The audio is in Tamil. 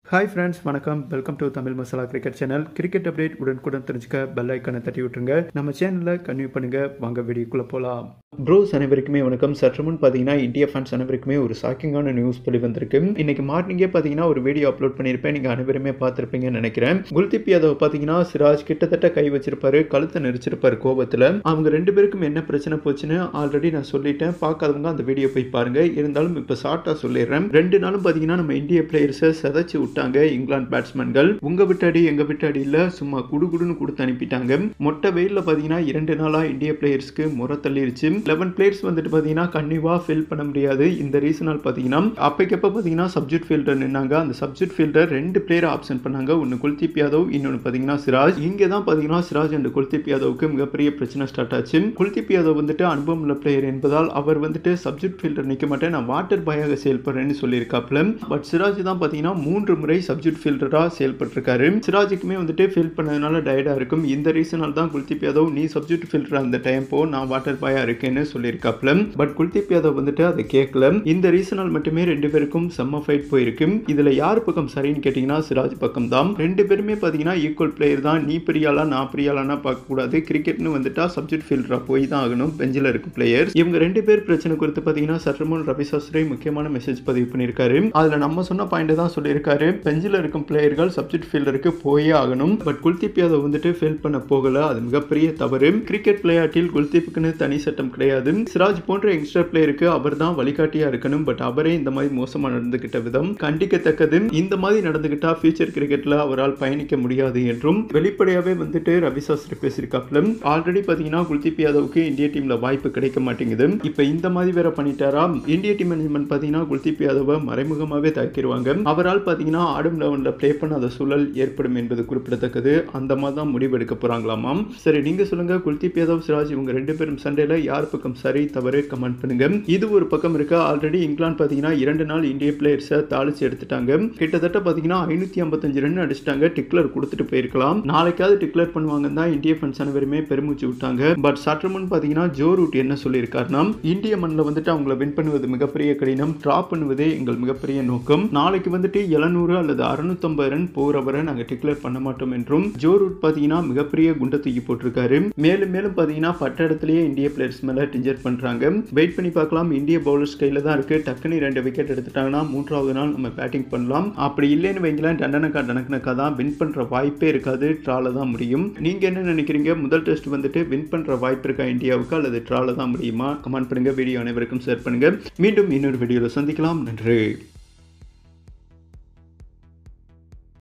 ஹாய் ஃப்ரெண்ட்ஸ் வணக்கம் welcome to Tamil masala cricket channel cricket update உடனுக்குடன் தெரிஞ்சுக்க பெல் ஐக்கனை தட்டி விட்டுருங்க நம்ம சேனலில் கன்வியூ பண்ணுங்க வாங்க வீடியோக்குள்ளே போகலாம் ப்ரோஸ் அனைவருக்குமே வணக்கம் சற்று முன் பார்த்தீங்கன்னா இந்தியா ஃபேன்ஸ் அனைவருக்குமே ஒரு ஷாக்கிங்கான நியூஸ் படி வந்திருக்கு இன்னைக்கு மார்னிங்கே பார்த்தீங்கன்னா ஒரு வீடியோ அப்லோட் பண்ணியிருப்பேன் நீங்கள் அனைவருமே பார்த்துருப்பீங்கன்னு நினைக்கிறேன் குல்தீப் யாதவ் பார்த்தீங்கன்னா சிராஜ் கிட்டத்தட்ட கை வச்சிருப்பாரு கழுத்தை நெரிச்சிருப்பாரு கோபத்தில் அவங்க ரெண்டு பேருக்கும் என்ன பிரச்சனை போச்சுன்னு ஆல்ரெடி நான் சொல்லிட்டேன் பார்க்காதவங்க அந்த வீடியோ போய் பாருங்க இருந்தாலும் இப்போ ஷார்ட்டாக சொல்லிடுறேன் ரெண்டு நாளும் பார்த்தீங்கன்னா நம்ம இந்திய பிளேயர்ஸை செதைச்சு விட்டாங்க இங்கிலாந்து பேட்ஸ்மேன்கள் உங்க விட்டாடி எங்க விட்டாடி இல்ல சும்மா குடுகுடுன்னு கொடுத்து அனுப்பிட்டாங்க மொட்டை வெயில்ல பாத்தீங்கன்னா இரண்டு நாளா இந்திய பிளேயர்ஸ்க்கு முறை தள்ளிருச்சு லெவன் பிளேயர்ஸ் வந்துட்டு பாத்தீங்கன்னா கன்னிவா ஃபில் பண்ண முடியாது இந்த ரீசனால் பாத்தீங்கன்னா அப்பைக்கப்ப பாத்தீங்கன்னா சப்ஜெக்ட் ஃபீல்டர் நின்னாங்க அந்த சப்ஜெக்ட் ஃபீல்டர் ரெண்டு பிளேயர் ஆப்ஷன் பண்ணாங்க ஒன்னு குல்தீப் யாதவ் இன்னொன்னு பாத்தீங்கன்னா சிராஜ் இங்க தான் பாத்தீங்கன்னா சிராஜ் அண்ட் குல்தீப் யாதவுக்கு மிகப்பெரிய பிரச்சனை ஸ்டார்ட் ஆச்சு குல்தீப் யாதவ் வந்துட்டு அனுபவம் உள்ள பிளேயர் என்பதால் அவர் வந்துட்டு சப்ஜெக்ட் ஃபீல்டர் நிக்க மாட்டேன் நான் வாட்டர் பாயாக செயல்படுறேன்னு சொல்லியிருக்காப்ல பட் சிராஜ் தான் பாத்தீங்கன்னா மூன்று முறை சப்ஜெக்ட் ஃபீல்டராக செயல்பட்டிருக்காரு சிராஜுக்குமே வந்துட்டு ஃபீல் பண்ணதுனால டயர்டாக இருக்கும் இந்த ரீசனால் தான் குல்தீப் யாதவ் நீ சப்ஜெக்ட் ஃபீல்டர் அந்த டைம் போ நான் வாட்டர் பாயா இருக்கேன்னு சொல்லியிருக்காப்ல பட் குல்தீப் யாதவ் வந்துட்டு அதை கேட்கல இந்த ரீசனால் மட்டுமே ரெண்டு பேருக்கும் செம்ம ஃபைட் போயிருக்கு இதுல யார் பக்கம் சரின்னு கேட்டிங்கன்னா சிராஜ் பக்கம் தான் ரெண்டு பேருமே பார்த்தீங்கன்னா ஈக்குவல் பிளேயர் தான் நீ பெரியாளா நான் பெரியாளானா பார்க்கக்கூடாது கிரிக்கெட்னு வந்துட்டா சப்ஜெக்ட் ஃபீல்டராக போய் தான் ஆகணும் பெஞ்சில் இருக்க பிளேயர் இவங்க ரெண்டு பேர் பிரச்சனை குறித்து பார்த்தீங்கன்னா சற்று முன் ரவி சாஸ்திரி முக்கியமான மெசேஜ் பதிவு பண்ணியிருக்காரு அதில் நம்ம சொன்ன பாயிண்ட் தான் சொல்லியிருக்காரு பெஞ்சில் இருக்கும் பிளேயர்கள் சப்ஜெக்ட் ஃபீல்டருக்கு போயே ஆகணும் பட் குல்தீப் யாதவ் வந்துட்டு ஃபீல் பண்ண போகல அது மிகப்பெரிய தவறு கிரிக்கெட் விளையாட்டில் குல்தீப்புக்குன்னு தனி சட்டம் கிடையாது சிராஜ் போன்ற யங்ஸ்டர் பிளேயருக்கு அவர் தான் வழிகாட்டியா இருக்கணும் பட் அவரே இந்த மாதிரி மோசமா நடந்துகிட்ட விதம் கண்டிக்கத்தக்கது இந்த மாதிரி நடந்துகிட்டா ஃபியூச்சர் கிரிக்கெட்ல அவரால் பயணிக்க முடியாது என்றும் வெளிப்படையாவே வந்துட்டு ரவி சாஸ்திரி பேசியிருக்காப்ல ஆல்ரெடி பாத்தீங்கன்னா குல்தீப் யாதவுக்கு இந்திய டீம்ல வாய்ப்பு கிடைக்க மாட்டேங்குது இப்ப இந்த மாதிரி வேற பண்ணிட்டாரா இந்திய டீம் மேனேஜ்மெண்ட் பாத்தீங்கன்னா குல்தீப் யாதவை மறைமுகமாவே தாக்கிடுவாங்க அவரால் பாத்தீங்கன்னா ஆடும் லெவன்ல ப்ளே பண்ணாத சூழல் ஏற்படும் என்பது குறிப்பிடத்தக்கது அந்த மாதிரி தான் முடிவு எடுக்க போறாங்களாமாம் சரி நீங்க சொல்லுங்க குல்தீப் யாதவ் சிராஜ் இவங்க ரெண்டு பேரும் சண்டையில யார் பக்கம் சரி தவறு கமெண்ட் பண்ணுங்க இது ஒரு பக்கம் இருக்கு ஆல்ரெடி இங்கிலாந்து பாத்தீங்கன்னா இரண்டு நாள் இந்திய பிளேயர்ஸை தாளிச்சு எடுத்துட்டாங்க கிட்டத்தட்ட பாத்தீங்கன்னா ஐநூத்தி ஐம்பத்தஞ்சு ரன் அடிச்சிட்டாங்க டிக்ளர் கொடுத்துட்டு போயிருக்கலாம் நாளைக்காவது டிக்ளேர் பண்ணுவாங்கன்னு தான் இந்திய ஃபன்ஸ் அனைவருமே பெருமூச்சு விட்டாங்க பட் சற்று முன் பாத்தீங்கன்னா ஜோ ரூட் என்ன சொல்லியிருக்காருன்னா இந்திய மண்ணில் வந்துட்டு அவங்கள வின் பண்ணுவது மிகப்பெரிய கடினம் டிராப் பண்ணுவதே எங்கள் மிகப்பெரிய நோக்கம் நாளைக்கு வந்துட்டு எழுநூறு அல்லது அறுநூத்தம்பது ரன் போறவரை நாங்கள் டிக்ளேர் பண்ண மாட்டோம் என்றும் ஜோ ரூட் பாத்தீங்கன்னா மிகப்பெரிய குண்டை தூக்கி போட்டிருக்காரு மேலும் மேலும் பாத்தீங்கன்னா பட்ட இடத்துலயே இந்திய பிளேயர்ஸ் மேல டிஞ்சர் பண்றாங்க வெயிட் பண்ணி பார்க்கலாம் இந்திய பவுலர்ஸ் கையில தான் இருக்கு டக்குனு ரெண்டு விக்கெட் எடுத்துட்டாங்கன்னா மூன்றாவது நாள் நம்ம பேட்டிங் பண்ணலாம் அப்படி இல்லைன்னு வைங்களேன் டண்டனக்கா டனக்கனக்கா தான் வின் பண்ற வாய்ப்பே இருக்காது ட்ரால தான் முடியும் நீங்க என்ன நினைக்கிறீங்க முதல் டெஸ்ட் வந்துட்டு வின் பண்ற வாய்ப்பு இருக்கா இந்தியாவுக்கு அல்லது ட்ரால தான் முடியுமா கமெண்ட் பண்ணுங்க வீடியோ அனைவருக்கும் ஷேர் பண்ணுங்க மீண்டும் இன்னொரு வீடியோவில் சந்திக்கலாம் நன்றி